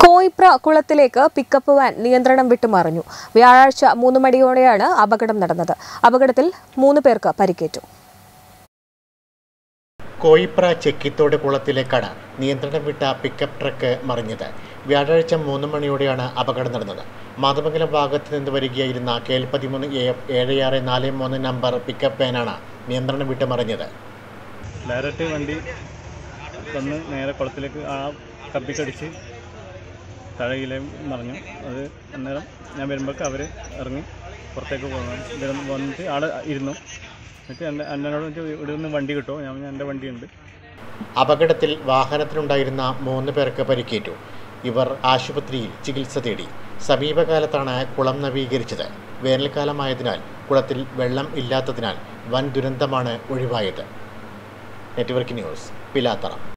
കോയിപ്ര കുളത്തിലേക്ക് pickup van നിയന്ത്രണം വിട്ട് മറിഞ്ഞു വ്യാഴാഴ്ച മൂന്ന് മണിയോടെയാണ് അപകടം നടന്നത് അപകടത്തിൽ മൂന്ന് പേർക്ക് പരിക്കേറ്റു കോയിപ്ര ചെക്കിത്തോട് കുളത്തിലേക്കാണ് നിയന്ത്രണം വിട്ട പിക്കപ്പ് ട്രക്ക് മറിഞ്ഞത് വ്യാഴാഴ്ച മൂന്ന് മണിയോടെയാണ് അപകടം നടന്നത് മാതമംഗലം ഭാഗത്ത് നിന്ന് വരികയായിരുന്ന കെ എൽ പതിമൂന്ന് എ എഫ് ഏഴ് ആറ് നാല് മൂന്ന് നമ്പർ പിക്കപ്പ് വാനാണ് നിയന്ത്രണം വിട്ട് മറിഞ്ഞത് ഡയറക്റ്റ് വണ്ടി വന്ന് നേരെ കുളത്തിലേക്ക് ആ കപ്പിക്കടിച്ച് തഴയിലെ മറിഞ്ഞു അത് അന്നേരം ഞാൻ വരുമ്പോഴേക്ക് അവർ ഇറങ്ങി പുറത്തേക്ക് പോകുന്നു ഇവർ വന്നിട്ട് ആടെ ഇരുന്നു എന്നിട്ട് എൻ്റെ എന്നോട് ചോദിച്ചു, ഇവിടെ നിന്ന് വണ്ടി കിട്ടുമോ ഞാൻ പറഞ്ഞു, എൻ്റെ വണ്ടിയുണ്ട് അപകടത്തിൽ വാഹനത്തിലുണ്ടായിരുന്ന മൂന്ന് പേർക്ക് പരിക്കേറ്റു ഇവർ ആശുപത്രിയിൽ ചികിത്സ തേടി സമീപകാലത്താണ് കുളം നവീകരിച്ചത് വേനൽക്കാലമായതിനാൽ കുളത്തിൽ വെള്ളം ഇല്ലാത്തതിനാൽ വൻ ദുരന്തമാണ് ഒഴിവായത് നെറ്റ്വർക്ക് ന്യൂസ് പിലാത്തറ